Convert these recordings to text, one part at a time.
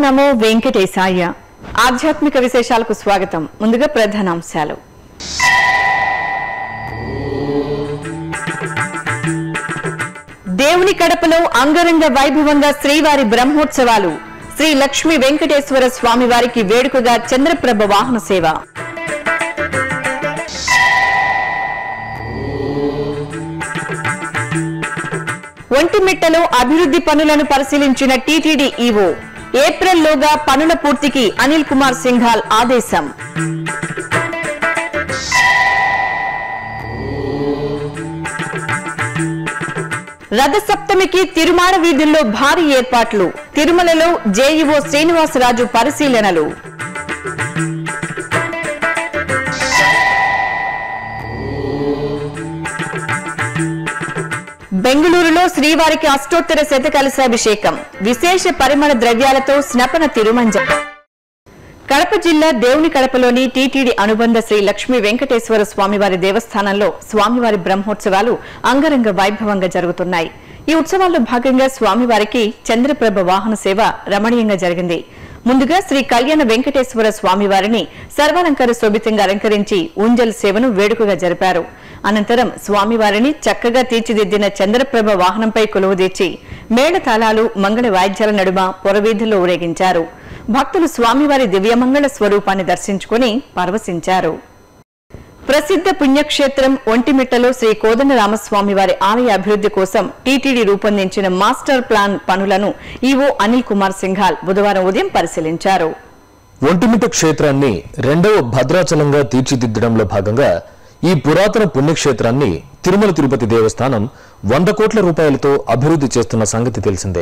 నమో వెంకటేశాయ ఆధ్యాత్మిక విశేషాలకు స్వాగతం ముందుగా ప్రధానాంశాలు దేవుని కడపలో అంగరంగ వైభవంగా శ్రీవారి బ్రహ్మోత్సవాలు శ్రీ లక్ష్మీ వెంకటేశ్వర స్వామి వారికి వేడుకగా చంద్రప్రభ వాహన సేవ ఒంటిమిట్టలో అభివృద్ధి పనులను పరిశీలించిన టీటీడీ ఈవో ఏప్రిల్లోగా పనుల పూర్తికి అనిల్ కుమార్ సింఘాల్ ఆదేశం రథసప్తమికి తిరుమాడ వీధుల్లో భారీ ఏర్పాట్లు తిరుమలలో జేఈఓ శ్రీనివాసరాజు పరిశీలనలు బెంగళూరులో శ్రీవారికి అష్టోత్తర శతకలశాభిషేకం విశేష పరిమళ ద్రవ్యాలతో స్నపన తిరుమంజ కడప జిల్లా దేవుని కడపలోని టీటీడీ అనుబంధ శ్రీ లక్ష్మీ వెంకటేశ్వర స్వామివారి దేవస్థానంలో స్వామివారి బ్రహ్మోత్సవాలు అంగరంగ వైభవంగా జరుగుతున్నాయి ఈ ఉత్సవాల్లో భాగంగా స్వామివారికి చంద్రప్రభ వాహన సేవ రమణీయంగా జరిగింది ముందుగా శ్రీ కళ్యాణ వెంకటేశ్వర స్వామివారిని సర్వాలంకార శోభితంగా అలంకరించి ఉంజల్ సేవను వేడుకగా జరిపారు అనంతరం స్వామివారిని చక్కగా తీర్చిదిద్దిన చంద్రప్రభ వాహనంపై కొలువుదీర్చి మేళతాళాలు మంగళ వాయిద్యాల నడుమ పొరవీధుల్లో ఊరేగించారు భక్తులు స్వామివారి దివ్యమంగళ స్వరూపాన్ని దర్శించుకుని పరవశించారు ప్రసిద్ధ పుణ్యక్షేత్రం ఒంటిమిట్టలో శ్రీ కోదండరామస్వామి వారి ఆలయ అభివృద్ధి కోసం టీటీడీ రూపొందించిన మాస్టర్ ప్లాన్ పనులను ఈవో అనిల్ కుమార్ సింఘాల్ బుధవారం ఉదయం పరిశీలించారు ఒంటిమిట క్షేత్రాన్ని రెండవ భద్రాచలంగా తీర్చిదిద్దడంలో భాగంగా ఈ పురాతన పుణ్యక్షేత్రాన్ని తిరుమల తిరుపతి దేవస్థానం వంద కోట్ల రూపాయలతో అభివృద్ధి చేస్తున్న సంగతి తెలిసిందే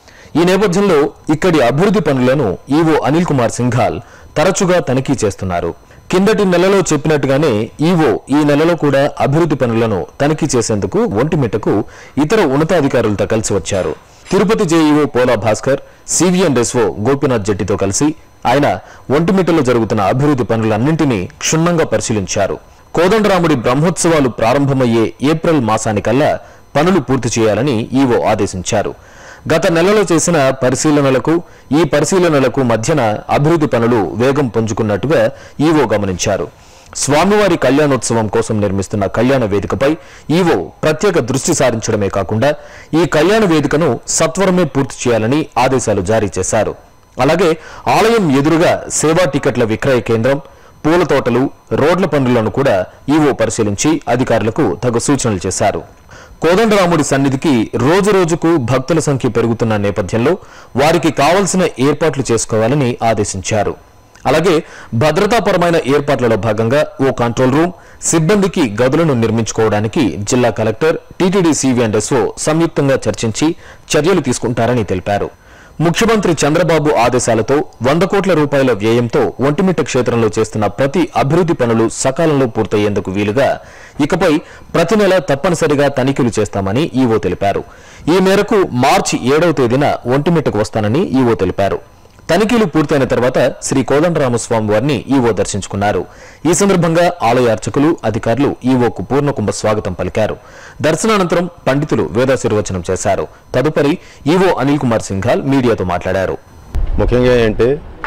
ఈ నేపథ్యంలో ఇక్కడి అభివృద్ధి పనులను ఈవో అనిల్ కుమార్ సింఘాల్ తరచుగా తనిఖీ చేస్తున్నారు కిందటి నెలలో చెప్పినట్టుగానే ఈవో ఈ నెలలో కూడా అభివృద్ధి పనులను తనిఖీ చేసేందుకు ఒంటిమిట్టకు ఇతర ఉన్నతాధికారులతో కలిసి వచ్చారు తిరుపతి జేఈఓ పోలా భాస్కర్ సివిఎన్ఎస్ఓ గోపీనాథ్ జట్టితో కలిసి ఆయన ఒంటిమిట్టలో జరుగుతున్న అభివృద్ధి పనులన్నింటినీ క్షుణ్ణంగా పరిశీలించారు కోదండరాముడి బ్రహ్మోత్సవాలు ప్రారంభమయ్యే ఏప్రిల్ మాసానికల్లా పనులు పూర్తి చేయాలని ఈవో ఆదేశించారు గత నెలలో చేసిన పరిశీలనలకు ఈ పరిశీలనలకు మధ్యన అభివృద్ధి పనులు వేగం పుంజుకున్నట్టుగా ఈవో గమనించారు స్వామివారి కళ్యాణోత్సవం కోసం నిర్మిస్తున్న కళ్యాణ వేదికపై ఈవో ప్రత్యేక దృష్టి సారించడమే కాకుండా ఈ కళ్యాణ వేదికను సత్వరమే పూర్తి చేయాలని ఆదేశాలు జారీ చేశారు అలాగే ఆలయం ఎదురుగా సేవా టికెట్ల విక్రయ కేంద్రం పూల తోటలు రోడ్ల పనులను కూడా ఈవో పరిశీలించి అధికారులకు తగు సూచనలు చేశారు కోదండరాముడి సన్నిధికి రోజు రోజుకు భక్తుల సంఖ్య పెరుగుతున్న నేపథ్యంలో వారికి కావలసిన ఏర్పాట్లు చేసుకోవాలని ఆదేశించారు అలాగే భద్రతాపరమైన ఏర్పాట్లలో భాగంగా ఓ కంట్రోల్ రూమ్ సిబ్బందికి గదులను నిర్మించుకోవడానికి జిల్లా కలెక్టర్ టీటీడీ సివిఎండ్ఎస్ఓ సంయుక్తంగా చర్చించి చర్యలు తీసుకుంటారని తెలిపారు ముఖ్యమంత్రి చంద్రబాబు ఆదేశాలతో వంద కోట్ల రూపాయల వ్యయంతో ఒంటిమిట్ట క్షేత్రంలో చేస్తున్న ప్రతి అభివృద్ధి పనులు సకాలంలో పూర్తయ్యేందుకు వీలుగా ఇకపై ప్రతి నెల తప్పనిసరిగా తనిఖీలు చేస్తామని ఈవో తెలిపారు ఈ మేరకు మార్చి ఏడవ తేదీన ఒంటిమిట్టకు వస్తానని ఈవో తెలిపారు తనిఖీలు పూర్తయిన తర్వాత శ్రీ కోదండరామస్వామి వారిని ఈవో దర్శించుకున్నారు ఈ సందర్భంగా ఆలయ అర్చకులు అధికారులు ఈవోకు పూర్ణకుంభ స్వాగతం పలికారు దర్శనానంతరం పండితులు వేదాశీర్వచనం చేశారు తదుపరి ఈవో అనిల్ కుమార్ సింఘాల్ మీడియాతో మాట్లాడారు ముఖ్యంగా ఏంటంటే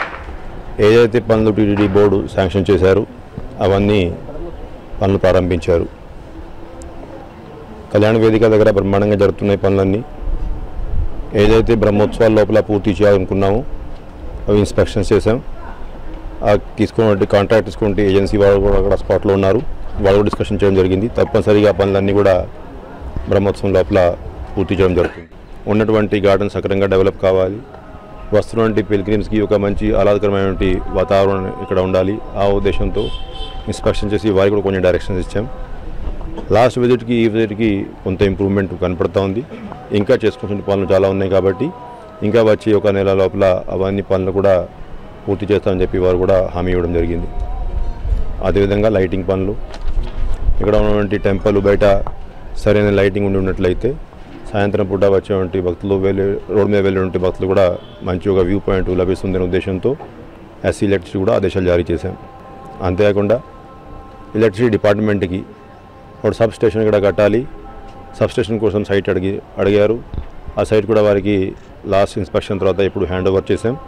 ఏదైతే పనులు టీటీడీ బోర్డు శాంక్షన్ చేశారు అవన్నీ పనులు ప్రారంభించారు కళ్యాణ వేదిక దగ్గర బ్రహ్మాండంగా జరుగుతున్నాయి పనులన్నీ ఏదైతే బ్రహ్మోత్సవాల లోపల పూర్తి చేయాలనుకున్నామో అవి ఇన్స్పెక్షన్స్ చేసాం ఆ తీసుకున్నటువంటి కాంట్రాక్ట్ తీసుకున్న ఏజెన్సీ వాళ్ళు కూడా అక్కడ స్పాట్లో ఉన్నారు వాళ్ళు కూడా డిస్కషన్ చేయడం జరిగింది తప్పనిసరిగా ఆ పనులన్నీ కూడా బ్రహ్మోత్సవం లోపల పూర్తి చేయడం జరుగుతుంది ఉన్నటువంటి గార్డెన్ సక్రంగా డెవలప్ కావాలి వస్తున్నటువంటి పిల్గ్రిమ్స్కి ఒక మంచి ఆహ్లాదకరమైనటువంటి వాతావరణం ఇక్కడ ఉండాలి ఆ ఉద్దేశంతో ఇన్స్పెక్షన్ చేసి వారికి కూడా కొన్ని డైరెక్షన్స్ ఇచ్చాం లాస్ట్ విజిట్కి ఈ విజిట్కి కొంత ఇంప్రూవ్మెంట్ కనపడతా ఉంది ఇంకా చేసుకుంటున్న పనులు చాలా ఉన్నాయి కాబట్టి ఇంకా వచ్చి ఒక నెల లోపల అవన్నీ పనులు కూడా పూర్తి చేస్తామని చెప్పి వారు కూడా హామీ ఇవ్వడం జరిగింది అదేవిధంగా లైటింగ్ పనులు ఇక్కడ ఉన్నటువంటి టెంపుల్ బయట సరైన లైటింగ్ ఉండి ఉన్నట్లయితే సాయంత్రం పూట వచ్చేటువంటి భక్తులు వెళ్ళి రోడ్ మీద వెళ్ళేటువంటి భక్తులు కూడా మంచి ఒక వ్యూ పాయింట్ లభిస్తుందనే ఉద్దేశంతో ఎస్సీ ఎలక్ట్రిసిటీ కూడా ఆదేశాలు జారీ చేశాం అంతేకాకుండా ఎలక్ట్రిసిటీ డిపార్ట్మెంట్కి ఒక సబ్ స్టేషన్ ఇక్కడ కట్టాలి సబ్ స్టేషన్ కోసం సైట్ అడిగి అడిగారు ఆ సైట్ కూడా వారికి లాస్ట్ ఇన్స్పెక్షన్ తర్వాత ఇప్పుడు హ్యాండ్ ఓవర్ చేసాం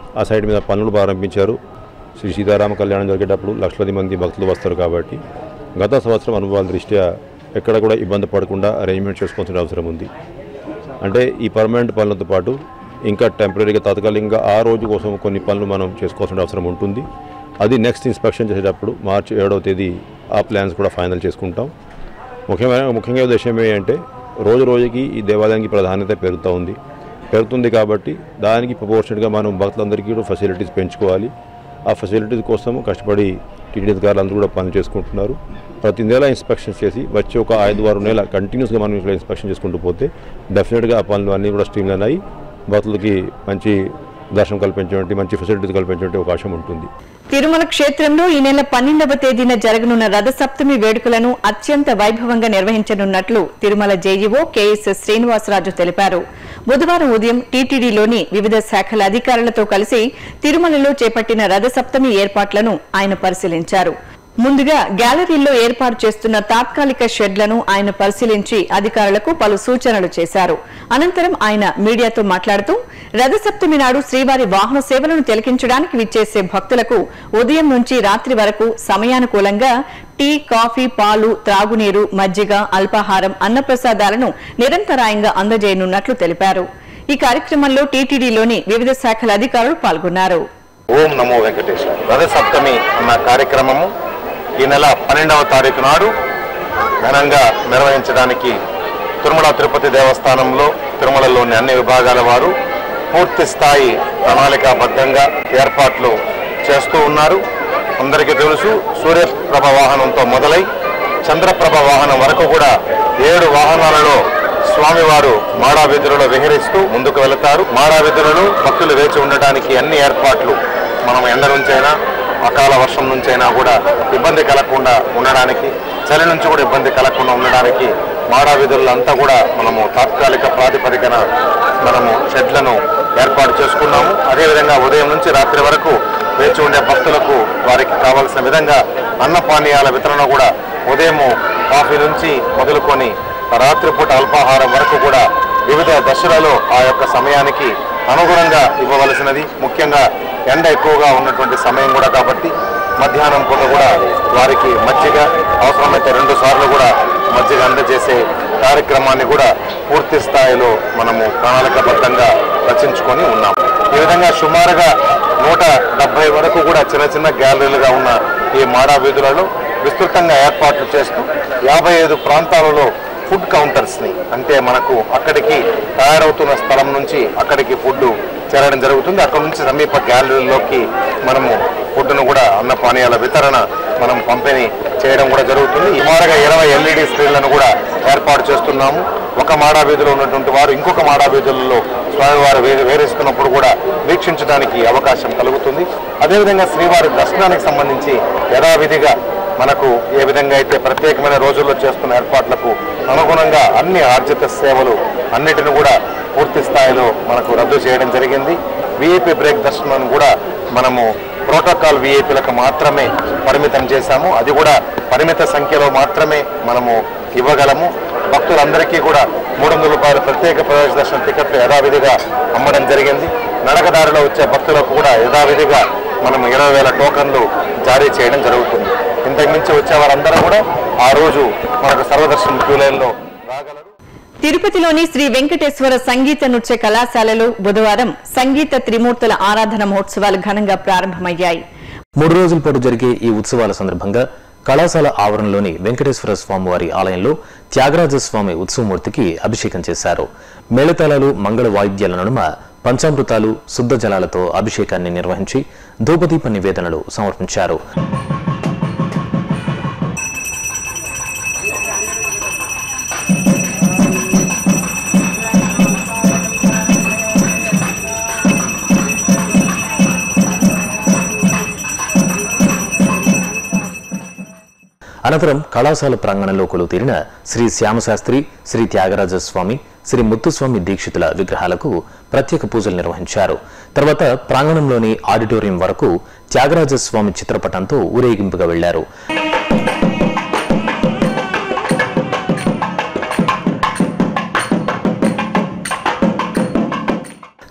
ఆ సైడ్ మీద పనులు ప్రారంభించారు శ్రీ సీతారామ కళ్యాణం జరిగేటప్పుడు లక్షలాది మంది భక్తులు వస్తారు కాబట్టి గత సంవత్సరం అనుభవాల దృష్ట్యా ఎక్కడ కూడా ఇబ్బంది పడకుండా అరేంజ్మెంట్ చేసుకోవాల్సిన అవసరం ఉంది అంటే ఈ పర్మనెంట్ పనులతో పాటు ఇంకా టెంపరీగా తాత్కాలికంగా ఆ రోజు కోసం కొన్ని పనులు మనం చేసుకోవాల్సిన అవసరం ఉంటుంది అది నెక్స్ట్ ఇన్స్పెక్షన్ చేసేటప్పుడు మార్చి ఏడవ తేదీ ఆ ప్లాన్స్ కూడా ఫైనల్ చేసుకుంటాం ముఖ్యమైన ముఖ్యంగా ఉద్దేశం ఏంటంటే రోజు రోజుకి ఈ దేవాలయానికి ప్రాధాన్యత పెరుగుతూ ఉంది పెరుగుతుంది కాబట్టి దానికి ప్రపోర్షనట్గా మనం భక్తులందరికీ కూడా ఫెసిలిటీస్ పెంచుకోవాలి ఆ ఫెసిలిటీస్ కోసం కష్టపడి టీటీడీ అధికారులు అందరూ కూడా పనులు చేసుకుంటున్నారు ప్రతి నెల ఇన్స్పెక్షన్స్ చేసి వచ్చే ఒక ఐదు ఆరు నెల కంటిన్యూస్గా మనం ఇట్లా ఇన్స్పెక్షన్ చేసుకుంటూ పోతే డెఫినెట్గా ఆ పనులు అన్నీ కూడా స్ట్రీమ్లైన్ అయ్యి భక్తులకి మంచి దర్శనం కల్పించేటువంటి మంచి ఫెసిలిటీస్ కల్పించేటువంటి అవకాశం ఉంటుంది తిరుమల క్షేత్రంలో ఈ నెల పన్నెండవ తేదీన జరగనున్న రథసప్తమి వేడుకలను అత్యంత వైభవంగా నిర్వహించనున్నట్లు తిరుమల జేఈఓ కెఎస్ శ్రీనివాసరాజు తెలిపారు బుధవారం ఉదయం టీటీడీలోని వివిధ శాఖల అధికారులతో కలిసి తిరుమలలో చేపట్టిన రథసప్తమి ఏర్పాట్లను ఆయన పరిశీలించారు ముందుగా గ్యాలరీల్లో ఏర్పాటు చేస్తున్న తాత్కాలిక షెడ్లను ఆయన పరిశీలించి అధికారులకు పలు సూచనలు చేశారు అనంతరం ఆయన మీడియాతో మాట్లాడుతూ రథసప్తమి నాడు శ్రీవారి వాహన సేవలను తిలకించడానికి విచ్చేసే భక్తులకు ఉదయం నుంచి రాత్రి వరకు సమయానుకూలంగా టీ కాఫీ పాలు త్రాగునీరు మజ్జిగ అల్పాహారం అన్నప్రసాదాలను నిరంతరాయంగా అందజేయనున్నట్లు తెలిపారు ఈ కార్యక్రమంలో టీటీడీలోని వివిధ శాఖల అధికారులు పాల్గొన్నారు ఓం నమో వెంకటేశ్వర రథ సప్తమి అన్న కార్యక్రమము ఈ నెల పన్నెండవ తారీఖు నాడు ఘనంగా నిర్వహించడానికి తిరుమల తిరుపతి దేవస్థానంలో తిరుమలలోని అన్ని విభాగాల వారు పూర్తి స్థాయి ప్రణాళికాబద్ధంగా ఏర్పాట్లు చేస్తూ ఉన్నారు అందరికీ తెలుసు సూర్యప్రభ వాహనంతో మొదలై చంద్రప్రభ వాహనం వరకు కూడా ఏడు వాహనాలలో స్వామివారు మాడా వీధులలో విహరిస్తూ ముందుకు వెళతారు మాడా వీధులలో భక్తులు వేచి ఉండటానికి అన్ని ఏర్పాట్లు మనం ఎండ నుంచైనా అకాల వర్షం నుంచైనా కూడా ఇబ్బంది కలగకుండా ఉండడానికి చలి నుంచి కూడా ఇబ్బంది కలగకుండా ఉండడానికి మాడా వీధుల్లో అంతా కూడా మనము తాత్కాలిక ప్రాతిపదికన మనము షెడ్లను ఏర్పాటు చేసుకున్నాము అదేవిధంగా ఉదయం నుంచి రాత్రి వరకు వేచి ఉండే భక్తులకు వారికి కావాల్సిన విధంగా అన్నపానీయాల వితరణ కూడా ఉదయం కాఫీ నుంచి మొదలుకొని రాత్రిపూట అల్పాహారం వరకు కూడా వివిధ దశలలో ఆ యొక్క సమయానికి అనుగుణంగా ఇవ్వవలసినది ముఖ్యంగా ఎండ ఎక్కువగా ఉన్నటువంటి సమయం కూడా కాబట్టి మధ్యాహ్నం పూట కూడా వారికి మజ్జిగ అవసరమైతే రెండు సార్లు కూడా మజ్జిగ అందజేసే కార్యక్రమాన్ని కూడా పూర్తి స్థాయిలో మనము ప్రణాళికబద్ధంగా రచించుకొని ఉన్నాం ఈ విధంగా సుమారుగా నూట డెబ్బై వరకు కూడా చిన్న చిన్న గ్యాలరీలుగా ఉన్న ఈ మాడా వీధులలో విస్తృతంగా ఏర్పాట్లు చేస్తూ యాభై ఐదు ప్రాంతాలలో ఫుడ్ కౌంటర్స్ని అంటే మనకు అక్కడికి తయారవుతున్న స్థలం నుంచి అక్కడికి ఫుడ్ చేరడం జరుగుతుంది అక్కడ నుంచి సమీప గ్యాలరీలోకి మనము ఫుడ్ను కూడా అన్న పానీయాల వితరణ మనం పంపిణీ చేయడం కూడా జరుగుతుంది సుమారుగా ఇరవై ఎల్ఈడి స్క్రీన్లను కూడా ఏర్పాటు చేస్తున్నాము ఒక మాడా వీధిలో ఉన్నటువంటి వారు ఇంకొక మాడా వీధులలో స్వామివారు వే వేరేస్తున్నప్పుడు కూడా వీక్షించడానికి అవకాశం కలుగుతుంది అదేవిధంగా శ్రీవారి దర్శనానికి సంబంధించి యథావిధిగా మనకు ఏ విధంగా అయితే ప్రత్యేకమైన రోజుల్లో చేస్తున్న ఏర్పాట్లకు అనుగుణంగా అన్ని ఆర్జిత సేవలు అన్నిటిని కూడా పూర్తి స్థాయిలో మనకు రద్దు చేయడం జరిగింది విఐపి బ్రేక్ దర్శనం కూడా మనము ప్రోటోకాల్ విఐపీలకు మాత్రమే పరిమితం చేశాము అది కూడా పరిమిత సంఖ్యలో మాత్రమే మనము ఇవ్వగలము భక్తులందరికీ కూడా మూడు వందల రూపాయల ప్రత్యేక ప్రవేశ దర్శన టికెట్లు యథావిధిగా అమ్మడం జరిగింది నడకదారిలో వచ్చే భక్తులకు కూడా యథావిధిగా మనం ఇరవై వేల టోకన్లు జారీ చేయడం జరుగుతుంది ఇంతకు మించి వచ్చే వారందరూ కూడా ఆ రోజు మనకు సర్వదర్శనం క్యూ లైన్లో రాగలరు తిరుపతిలోని శ్రీ వెంకటేశ్వర సంగీత నృత్య కళాశాలలో బుధవారం సంగీత త్రిమూర్తుల ఆరాధన మహోత్సవాలు ఘనంగా ప్రారంభమయ్యాయి మూడు రోజుల పాటు జరిగే ఈ ఉత్సవాల సందర్భంగా కళాశాల ఆవరణలోని వెంకటేశ్వర స్వామివారి ఆలయంలో త్యాగరాజ స్వామి ఉత్సవమూర్తికి అభిషేకం చేశారు మేళతాళాలు మంగళ వాయిద్యాల నడుమ పంచామృతాలు శుద్ధ జలాలతో అభిషేకాన్ని నిర్వహించి ధూపదీప నివేదనలు సమర్పించారు అనంతరం కళాశాల ప్రాంగణంలో కొలువు తీరిన శ్రీ శ్యామశాస్త్రి శ్రీ త్యాగరాజ స్వామి శ్రీ ముత్తుస్వామి దీక్షితుల విగ్రహాలకు ప్రత్యేక పూజలు నిర్వహించారు తర్వాత ప్రాంగణంలోని ఆడిటోరియం వరకు త్యాగరాజ స్వామి చిత్రపటంతో ఊరేగింపుగా వెళ్లారు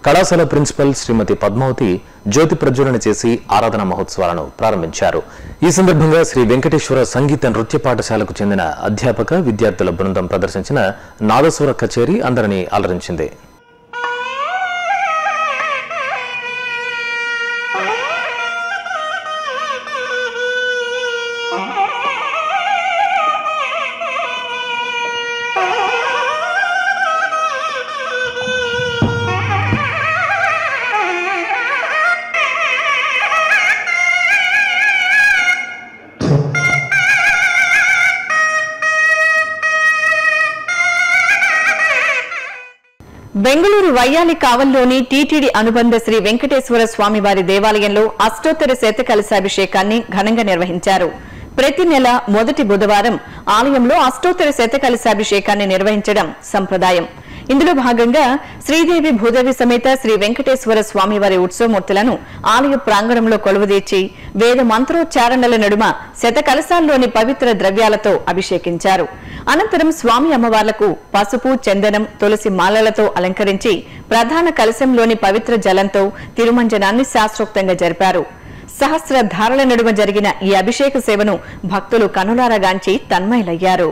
కళాశాల ప్రిన్సిపల్ శ్రీమతి పద్మావతి జ్యోతి ప్రజ్వలన చేసి ఆరాధన మహోత్సవాలను ప్రారంభించారు ఈ సందర్భంగా శ్రీ వెంకటేశ్వర సంగీత నృత్య పాఠశాలకు చెందిన అధ్యాపక విద్యార్థుల బృందం ప్రదర్శించిన నాదస్వర కచేరీ అందరినీ అలరించింది బెంగళూరు వయ్యాలి కావల్లోని టీటీడీ అనుబంధ శ్రీ వెంకటేశ్వర స్వామి వారి దేవాలయంలో అష్టోత్తర శతకలశాభిషేకాన్ని ఘనంగా నిర్వహించారు ప్రతి నెల మొదటి బుధవారం ఆలయంలో అష్టోత్తర శతకలశాభిషేకాన్ని నిర్వహించడం సంప్రదాయం ఇందులో భాగంగా శ్రీదేవి భూదేవి సమేత శ్రీ వెంకటేశ్వర స్వామివారి ఉత్సవమూర్తులను ఆలయ ప్రాంగణంలో కొలువుదీర్చి వేద మంత్రోచ్చారణల నడుమ శతకలశాల్లోని పవిత్ర ద్రవ్యాలతో అభిషేకించారు అనంతరం స్వామి అమ్మవార్లకు పసుపు చందనం తులసి మాలలతో అలంకరించి ప్రధాన కలశంలోని పవిత్ర జలంతో తిరుమంజనాన్ని శాస్త్రోక్తంగా జరిపారు సహస్ర ధారల నడుమ జరిగిన ఈ అభిషేక సేవను భక్తులు కనులారగాంచి తన్మయులయ్యారు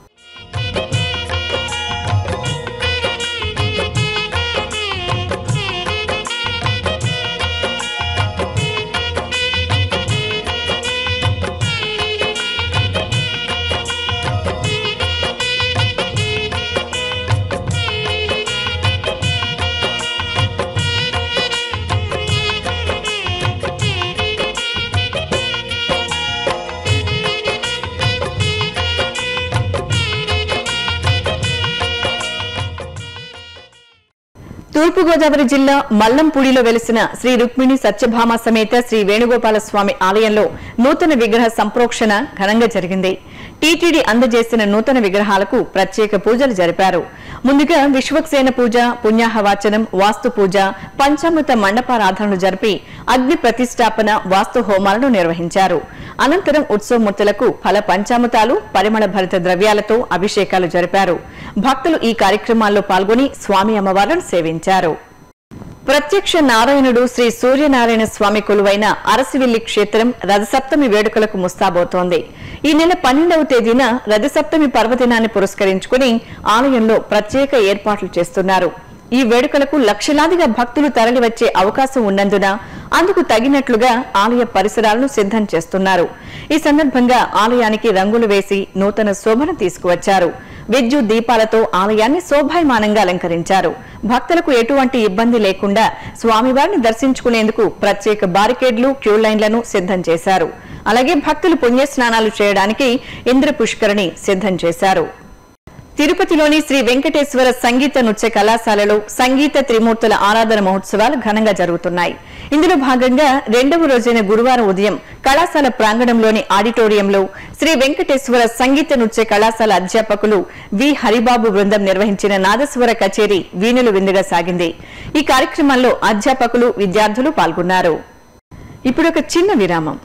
తూర్పుగోదావరి జిల్లా మల్లంపూడిలో వెలిసిన శ్రీ రుక్మిణి సత్యభామ సమేత శ్రీ వేణుగోపాల స్వామి ఆలయంలో నూతన విగ్రహ సంప్రోక్షణ ఘనంగా జరిగింది టీటీడీ అందజేసిన నూతన విగ్రహాలకు ప్రత్యేక పూజలు జరిపారు ముందుగా విశ్వక్సేన పూజ పుణ్యాహవాచనం వాస్తు పూజ పంచామృత మండపారాధనలు జరిపి అగ్ని ప్రతిష్టాపన వాస్తు హోమాలను నిర్వహించారు అనంతరం ఉత్సవమూర్తులకు ఫల పంచామృతాలు పరిమళ భరిత ద్రవ్యాలతో అభిషేకాలు జరిపారు భక్తులు ఈ కార్యక్రమాల్లో పాల్గొని స్వామి అమ్మవార్లను సేవించారు ప్రత్యక్ష నారాయణుడు శ్రీ సూర్యనారాయణ స్వామి కొలువైన అరసివిల్లి క్షేత్రం రథసప్తమి వేడుకలకు ముస్తాబోతోంది ఈ నెల పన్నెండవ తేదీన రథసప్తమి పర్వదినాన్ని పురస్కరించుకుని ఆలయంలో ప్రత్యేక ఏర్పాట్లు చేస్తున్నారు ఈ వేడుకలకు లక్షలాదిగా భక్తులు తరలివచ్చే అవకాశం ఉన్నందున అందుకు తగినట్లుగా ఆలయ పరిసరాలను సిద్ధం చేస్తున్నారు ఈ సందర్భంగా ఆలయానికి రంగులు వేసి నూతన శోభను తీసుకువచ్చారు విద్యుత్ దీపాలతో ఆలయాన్ని శోభాయమానంగా అలంకరించారు భక్తులకు ఎటువంటి ఇబ్బంది లేకుండా స్వామివారిని దర్శించుకునేందుకు ప్రత్యేక బారికేడ్లు క్యూ లైన్లను సిద్ధం చేశారు అలాగే భక్తులు పుణ్యస్నానాలు చేయడానికి ఇంద్ర పుష్కరిణి సిద్ధం చేశారు తిరుపతిలోని శ్రీ వెంకటేశ్వర సంగీత నృత్య కళాశాలలో సంగీత త్రిమూర్తుల ఆరాధన మహోత్సవాలు ఘనంగా జరుగుతున్నాయి ఇందులో భాగంగా రెండవ రోజైన గురువారం ఉదయం కళాశాల ప్రాంగణంలోని ఆడిటోరియంలో శ్రీ వెంకటేశ్వర సంగీత నృత్య కళాశాల అధ్యాపకులు వి హరిబాబు బృందం నిర్వహించిన నాదస్వర కచేరీ వీణులు విందుగా సాగింది ఈ కార్యక్రమంలో అధ్యాపకులు విద్యార్థులు పాల్గొన్నారు ఇప్పుడు ఒక చిన్న విరామం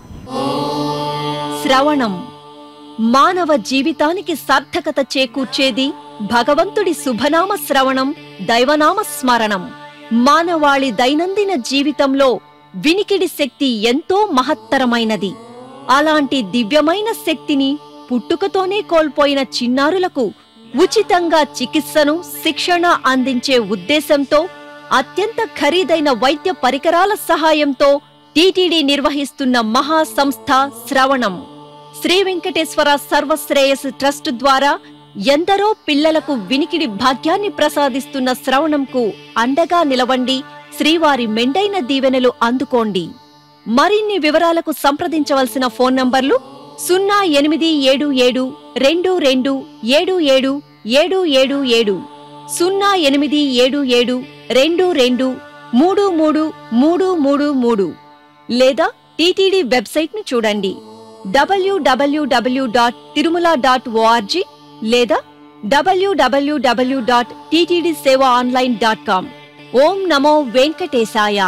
శ్రవణం మానవ జీవితానికి సార్థకత చేకూర్చేది భగవంతుడి శుభనామ శ్రవణం దైవనామ స్మరణం మానవాళి దైనందిన జీవితంలో వినికిడి శక్తి ఎంతో మహత్తరమైనది అలాంటి దివ్యమైన శక్తిని పుట్టుకతోనే కోల్పోయిన చిన్నారులకు ఉచితంగా చికిత్సను శిక్షణ అందించే ఉద్దేశంతో అత్యంత ఖరీదైన వైద్య పరికరాల సహాయంతో టీటీడీ నిర్వహిస్తున్న మహా సంస్థ శ్రవణం శ్రీ వెంకటేశ్వర సర్వశ్రేయస్ ట్రస్ట్ ద్వారా ఎందరో పిల్లలకు వినికిడి భాగ్యాన్ని ప్రసాదిస్తున్న శ్రవణంకు అండగా నిలవండి శ్రీవారి మెండైన దీవెనలు అందుకోండి మరిన్ని వివరాలకు సంప్రదించవలసిన ఫోన్ నంబర్లు సున్నా ఎనిమిది ఏడు ఏడు రెండు రెండు ఏడు ఏడు ఏడు ఏడు ఏడు సున్నా ఎనిమిది ఏడు ఏడు రెండు రెండు మూడు మూడు మూడు మూడు మూడు లేదా టీటీడీ వెబ్సైట్ ను చూడండి W W W dot Tirumala dot O R G లేదా W W W dot TTD seva online dot com ఓం నమో వెంకటేశాయ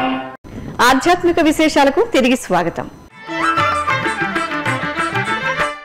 ఆధ్యాత్మిక విశేషాలకు తిరిగి స్వాగతం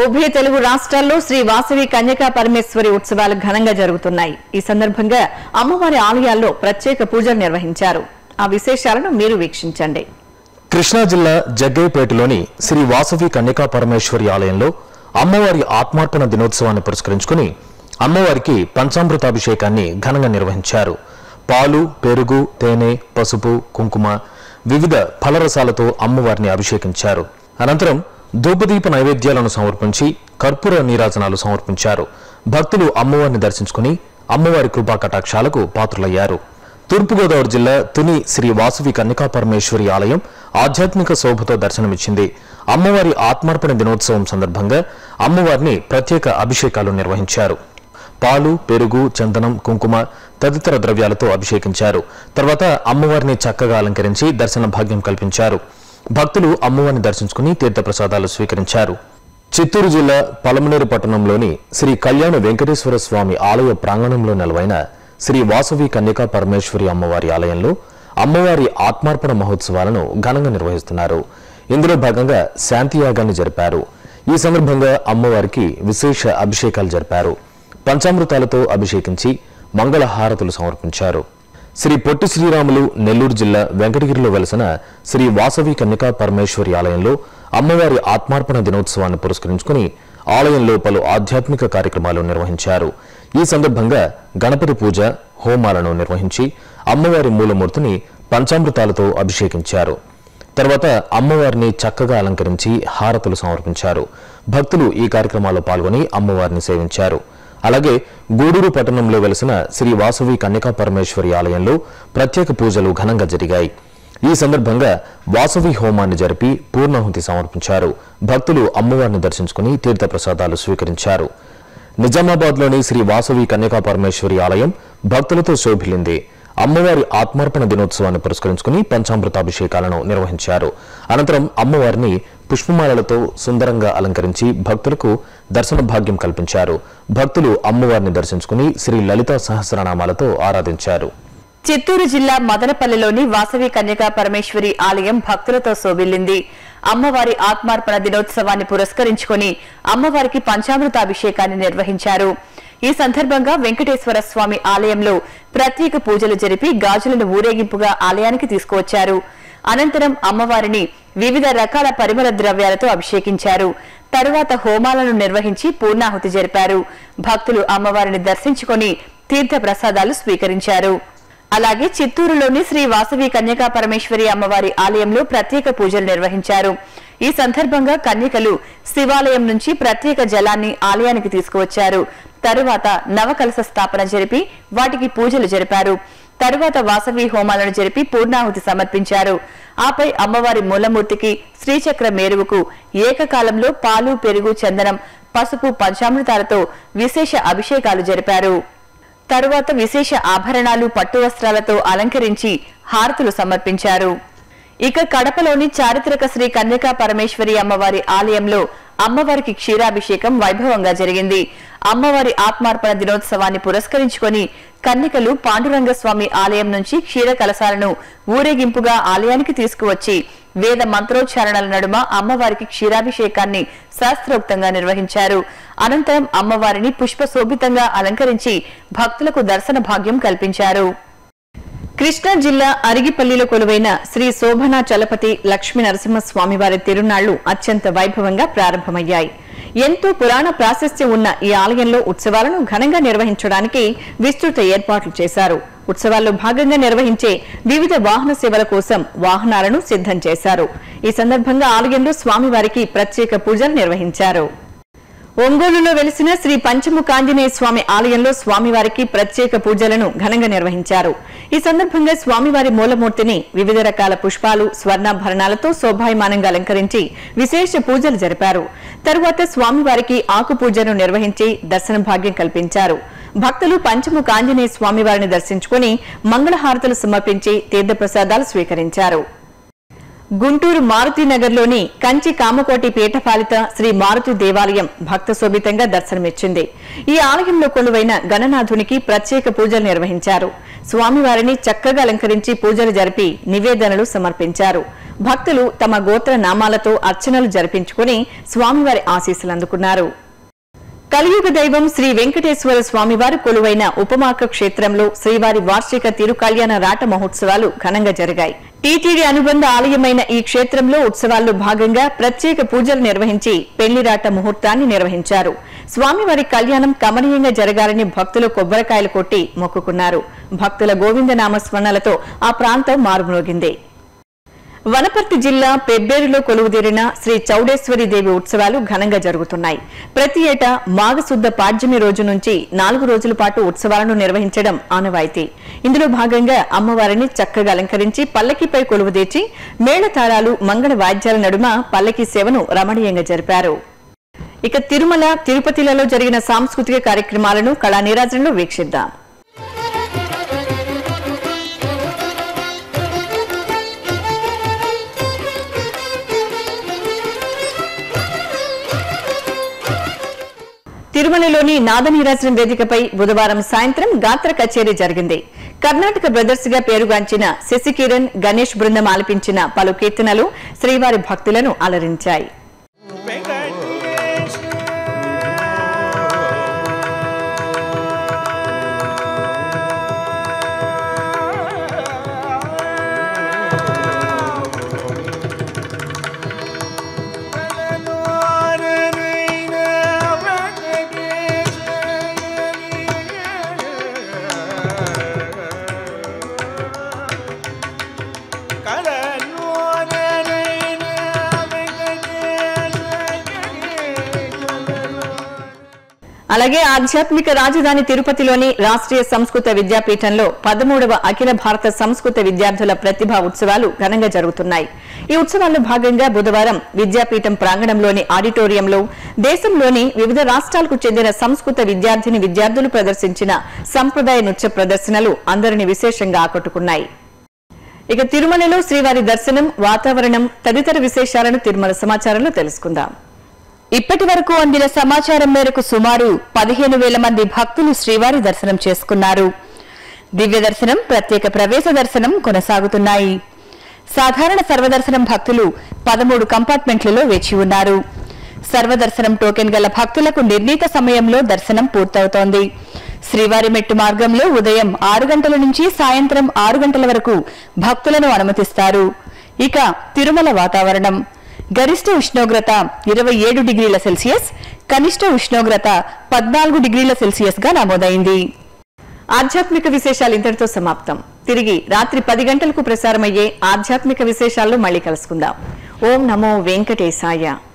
ఉభయ తెలుగు రాష్ట్రాల్లో శ్రీ వాసవి కన్యకా పరమేశ్వరి ఉత్సవాలు ఘనంగా జరుగుతున్నాయి ఈ సందర్భంగా అమ్మవారి ఆలయాల్లో ప్రత్యేక పూజలు నిర్వహించారు ఆ విశేషాలను మీరు వీక్షించండి కృష్ణా జిల్లా జగ్గయ్యపేటలోని శ్రీ వాసవి కన్యకా పరమేశ్వరి ఆలయంలో అమ్మవారి ఆత్మార్పణ దినోత్సవాన్ని పురస్కరించుకుని అమ్మవారికి పంచామృతాభిషేకాన్ని ఘనంగా నిర్వహించారు పాలు పెరుగు తేనె పసుపు కుంకుమ వివిధ ఫలరసాలతో అమ్మవారిని అభిషేకించారు అనంతరం ధూపదీప నైవేద్యాలను సమర్పించి కర్పూర నీరాజనాలు సమర్పించారు భక్తులు అమ్మవారిని దర్శించుకుని అమ్మవారి కృపా కటాక్షాలకు పాత్రులయ్యారు తూర్పుగోదావరి జిల్లా తుని శ్రీ వాసవి కన్యకా పరమేశ్వరి ఆలయం ఆధ్యాత్మిక శోభతో దర్శనమిచ్చింది అమ్మవారి ఆత్మార్పణ దినోత్సవం సందర్భంగా అమ్మవారిని ప్రత్యేక అభిషేకాలు నిర్వహించారు పాలు పెరుగు చందనం కుంకుమ తదితర ద్రవ్యాలతో అభిషేకించారు తర్వాత అమ్మవారిని చక్కగా అలంకరించి దర్శన భాగ్యం కల్పించారు భక్తులు అమ్మవారిని దర్శించుకుని తీర్థప్రసాదాలు స్వీకరించారు చిత్తూరు జిల్లా పలమనేరు పట్టణంలోని శ్రీ కళ్యాణ వెంకటేశ్వర స్వామి ఆలయ ప్రాంగణంలో నెలవైన శ్రీ వాసవి కన్యకా పరమేశ్వరి అమ్మవారి ఆలయంలో అమ్మవారి ఆత్మార్పణ మహోత్సవాలను ఘనంగా నిర్వహిస్తున్నారు ఇందులో భాగంగా శాంతియాగాన్ని జరిపారు ఈ సందర్భంగా అమ్మవారికి విశేష అభిషేకాలు జరిపారు పంచామృతాలతో అభిషేకించి మంగళ హారతులు సమర్పించారు శ్రీ పొట్టి శ్రీరాములు నెల్లూరు జిల్లా వెంకటగిరిలో వెలసిన శ్రీ వాసవి కన్యకా పరమేశ్వరి ఆలయంలో అమ్మవారి ఆత్మార్పణ దినోత్సవాన్ని పురస్కరించుకుని ఆలయంలో పలు ఆధ్యాత్మిక కార్యక్రమాలు నిర్వహించారు ఈ సందర్భంగా గణపతి పూజ హోమాలను నిర్వహించి అమ్మవారి మూలమూర్తిని పంచామృతాలతో అభిషేకించారు తర్వాత అమ్మవారిని చక్కగా అలంకరించి హారతులు సమర్పించారు భక్తులు ఈ కార్యక్రమాల్లో పాల్గొని అమ్మవారిని సేవించారు అలాగే గూడూరు పట్టణంలో వెలసిన శ్రీ వాసవి కన్యకా పరమేశ్వరి ఆలయంలో ప్రత్యేక పూజలు ఘనంగా జరిగాయి ఈ సందర్భంగా వాసవి హోమాన్ని జరిపి పూర్ణాహుతి సమర్పించారు భక్తులు అమ్మవారిని దర్శించుకుని తీర్థప్రసాదాలు స్వీకరించారు నిజామాబాద్లోని శ్రీ వాసవి కన్యకా పరమేశ్వరి ఆలయం భక్తులతో శోభిల్లింది అమ్మవారి ఆత్మార్పణ దినోత్సవాన్ని పురస్కరించుకుని పంచామృతాభిషేకాలను నిర్వహించారు అనంతరం అమ్మవారిని పుష్పమాలలతో సుందరంగా అలంకరించి భక్తులకు దర్శన భాగ్యం కల్పించారు భక్తులు అమ్మవారిని దర్శించుకుని శ్రీ లలితా సహస్రనామాలతో ఆరాధించారు చిత్తూరు జిల్లా మదనపల్లిలోని వాసవి కన్యకా పరమేశ్వరి ఆలయం భక్తులతో శోభిల్లింది అమ్మవారి ఆత్మార్పణ దినోత్సవాన్ని పురస్కరించుకొని అమ్మవారికి పంచామృత అభిషేకాన్ని నిర్వహించారు ఈ సందర్భంగా వెంకటేశ్వర స్వామి ఆలయంలో ప్రత్యేక పూజలు జరిపి గాజులను ఊరేగింపుగా ఆలయానికి తీసుకువచ్చారు అనంతరం అమ్మవారిని వివిధ రకాల పరిమళ ద్రవ్యాలతో అభిషేకించారు తరువాత హోమాలను నిర్వహించి పూర్ణాహుతి జరిపారు భక్తులు అమ్మవారిని దర్శించుకొని తీర్థ ప్రసాదాలు స్వీకరించారు అలాగే చిత్తూరులోని శ్రీ వాసవి కన్యకా పరమేశ్వరి అమ్మవారి ఆలయంలో ప్రత్యేక పూజలు నిర్వహించారు ఈ సందర్భంగా కన్యకలు శివాలయం నుంచి ప్రత్యేక జలాన్ని ఆలయానికి తీసుకువచ్చారు తరువాత నవకలశ స్థాపన జరిపి వాటికి పూజలు జరిపారు తరువాత వాసవి హోమాలను జరిపి పూర్ణాహుతి సమర్పించారు ఆపై అమ్మవారి మూలమూర్తికి శ్రీచక్ర మేరువుకు ఏకకాలంలో పాలు పెరుగు చందనం పసుపు పంచామృతాలతో విశేష అభిషేకాలు జరిపారు తరువాత విశేష ఆభరణాలు పట్టు వస్త్రాలతో అలంకరించి హారతులు సమర్పించారు ఇక కడపలోని చారిత్రక శ్రీ కన్యకా పరమేశ్వరి అమ్మవారి ఆలయంలో అమ్మవారికి క్షీరాభిషేకం వైభవంగా జరిగింది అమ్మవారి ఆత్మార్పణ దినోత్సవాన్ని పురస్కరించుకొని కన్నికలు పాండురంగస్వామి ఆలయం నుంచి క్షీర కలశాలను ఊరేగింపుగా ఆలయానికి తీసుకువచ్చి వేద మంత్రోచ్చారణల నడుమ అమ్మవారికి క్షీరాభిషేకాన్ని శాస్త్రోక్తంగా నిర్వహించారు అనంతరం అమ్మవారిని పుష్పశోభితంగా అలంకరించి భక్తులకు దర్శన భాగ్యం కల్పించారు కృష్ణా జిల్లా అరిగిపల్లిలో కొలువైన శ్రీ శోభన చలపతి లక్ష్మీ నరసింహస్వామి వారి తిరునాళ్లు అత్యంత వైభవంగా ప్రారంభమయ్యాయి ఎంతో పురాణ ప్రాశస్త్యం ఉన్న ఈ ఆలయంలో ఉత్సవాలను ఘనంగా నిర్వహించడానికి విస్తృత ఏర్పాట్లు చేశారు ఉత్సవాల్లో భాగంగా నిర్వహించే వివిధ వాహన సేవల కోసం వాహనాలను సిద్ధం చేశారు ఈ సందర్భంగా ఆలయంలో స్వామివారికి ప్రత్యేక పూజలు నిర్వహించారు ఒంగోలులో వెలిసిన శ్రీ పంచముఖాంజనేయ స్వామి ఆలయంలో స్వామివారికి ప్రత్యేక పూజలను ఘనంగా నిర్వహించారు ఈ సందర్భంగా స్వామివారి మూలమూర్తిని వివిధ రకాల పుష్పాలు స్వర్ణాభరణాలతో శోభాయమానంగా అలంకరించి విశేష పూజలు జరిపారు తరువాత స్వామివారికి ఆకు పూజను నిర్వహించి దర్శన భాగ్యం కల్పించారు భక్తులు పంచముఖ ఆంజనేయ స్వామివారిని దర్శించుకుని మంగళహారతులు సమర్పించి తీర్థప్రసాదాలు స్వీకరించారు గుంటూరు మారుతి నగర్లోని కంచి కామకోటి పీఠపాలిత శ్రీ మారుతి దేవాలయం భక్త శోభితంగా దర్శనమిచ్చింది ఈ ఆలయంలో కొలువైన గణనాథునికి ప్రత్యేక పూజలు నిర్వహించారు స్వామివారిని చక్కగా అలంకరించి పూజలు జరిపి నివేదనలు సమర్పించారు భక్తులు తమ గోత్ర నామాలతో అర్చనలు జరిపించుకుని స్వామివారి ఆశీస్సులు అందుకున్నారు కలియుగ దైవం శ్రీ వెంకటేశ్వర స్వామివారి కొలువైన ఉపమాక క్షేత్రంలో శ్రీవారి వార్షిక తిరుకళ్యాణ రాట మహోత్సవాలు ఘనంగా జరిగాయి టీటీడీ అనుబంధ ఆలయమైన ఈ క్షేత్రంలో ఉత్సవాల్లో భాగంగా ప్రత్యేక పూజలు నిర్వహించి పెళ్లిరాట ముహూర్తాన్ని నిర్వహించారు స్వామివారి కళ్యాణం కమనీయంగా జరగాలని భక్తులు కొబ్బరికాయలు కొట్టి మొక్కుకున్నారు భక్తుల గోవిందనామ స్మరణలతో ఆ ప్రాంతం మారుమ్రోగింది వనపర్తి జిల్లా పెబ్బేరులో కొలువుదీరిన శ్రీ చౌడేశ్వరి దేవి ఉత్సవాలు ఘనంగా జరుగుతున్నాయి ప్రతి ఏటా మాఘశుద్ధ పాడ్యమి రోజు నుంచి నాలుగు రోజుల పాటు ఉత్సవాలను నిర్వహించడం ఆనవాయితీ ఇందులో భాగంగా అమ్మవారిని చక్కగా అలంకరించి పల్లకిపై కొలువుదీర్చి మేళతాళాలు మంగళ వాద్యాల నడుమ పల్లకి సేవను రమణీయంగా జరిపారు ఇక తిరుమల తిరుపతిలలో జరిగిన సాంస్కృతిక కార్యక్రమాలను కళా నీరాజనంలో వీక్షిద్దాం తిరుమలలోని నాదనీరాజనం వేదికపై బుధవారం సాయంత్రం గాత్ర కచేరీ జరిగింది కర్ణాటక బ్రదర్స్ గా పేరుగాంచిన శశికిరణ్ గణేష్ బృందం ఆలపించిన పలు కీర్తనలు శ్రీవారి భక్తులను అలరించాయి అలాగే ఆధ్యాత్మిక రాజధాని తిరుపతిలోని రాష్ట్రీయ సంస్కృత విద్యాపీఠంలో పదమూడవ అఖిల భారత సంస్కృత విద్యార్థుల ప్రతిభా ఉత్సవాలు ఘనంగా జరుగుతున్నాయి ఈ ఉత్సవాల్లో భాగంగా బుధవారం విద్యాపీఠం ప్రాంగణంలోని ఆడిటోరియంలో దేశంలోని వివిధ రాష్ట్రాలకు చెందిన సంస్కృత విద్యార్థిని విద్యార్థులు ప్రదర్శించిన సంప్రదాయ నృత్య ప్రదర్శనలు అందరిని విశేషంగా ఆకట్టుకున్నాయి ఇక తిరుమలలో శ్రీవారి దర్శనం వాతావరణం తదితర విశేషాలను తిరుమల సమాచారంలో తెలుసుకుందాం ఇప్పటి వరకు అందిన సమాచారం మేరకు సుమారు పదిహేను వేల మంది భక్తులు శ్రీవారి దర్శనం చేసుకున్నారు దివ్య దర్శనం ప్రత్యేక ప్రవేశ దర్శనం కొనసాగుతున్నాయి సాధారణ సర్వదర్శనం భక్తులు పదమూడు కంపార్ట్మెంట్లలో వేచి ఉన్నారు సర్వదర్శనం టోకెన్ గల భక్తులకు నిర్ణీత సమయంలో దర్శనం పూర్తవుతోంది శ్రీవారి మెట్టు మార్గంలో ఉదయం ఆరు గంటల నుంచి సాయంత్రం ఆరు గంటల వరకు భక్తులను అనుమతిస్తారు ఇక తిరుమల వాతావరణం గరిష్ట ఉష్ణోగ్రత ఇరవై ఏడు డిగ్రీల సెల్సియస్ కనిష్ట ఉష్ణోగ్రత పద్నాలుగు డిగ్రీల సెల్సియస్ గా నమోదైంది ఆధ్యాత్మిక విశేషాలు ఇంతటితో సమాప్తం తిరిగి రాత్రి పది గంటలకు ప్రసారమయ్యే ఆధ్యాత్మిక విశేషాల్లో మళ్ళీ కలుసుకుందాం ఓం నమో వెంకటేశాయ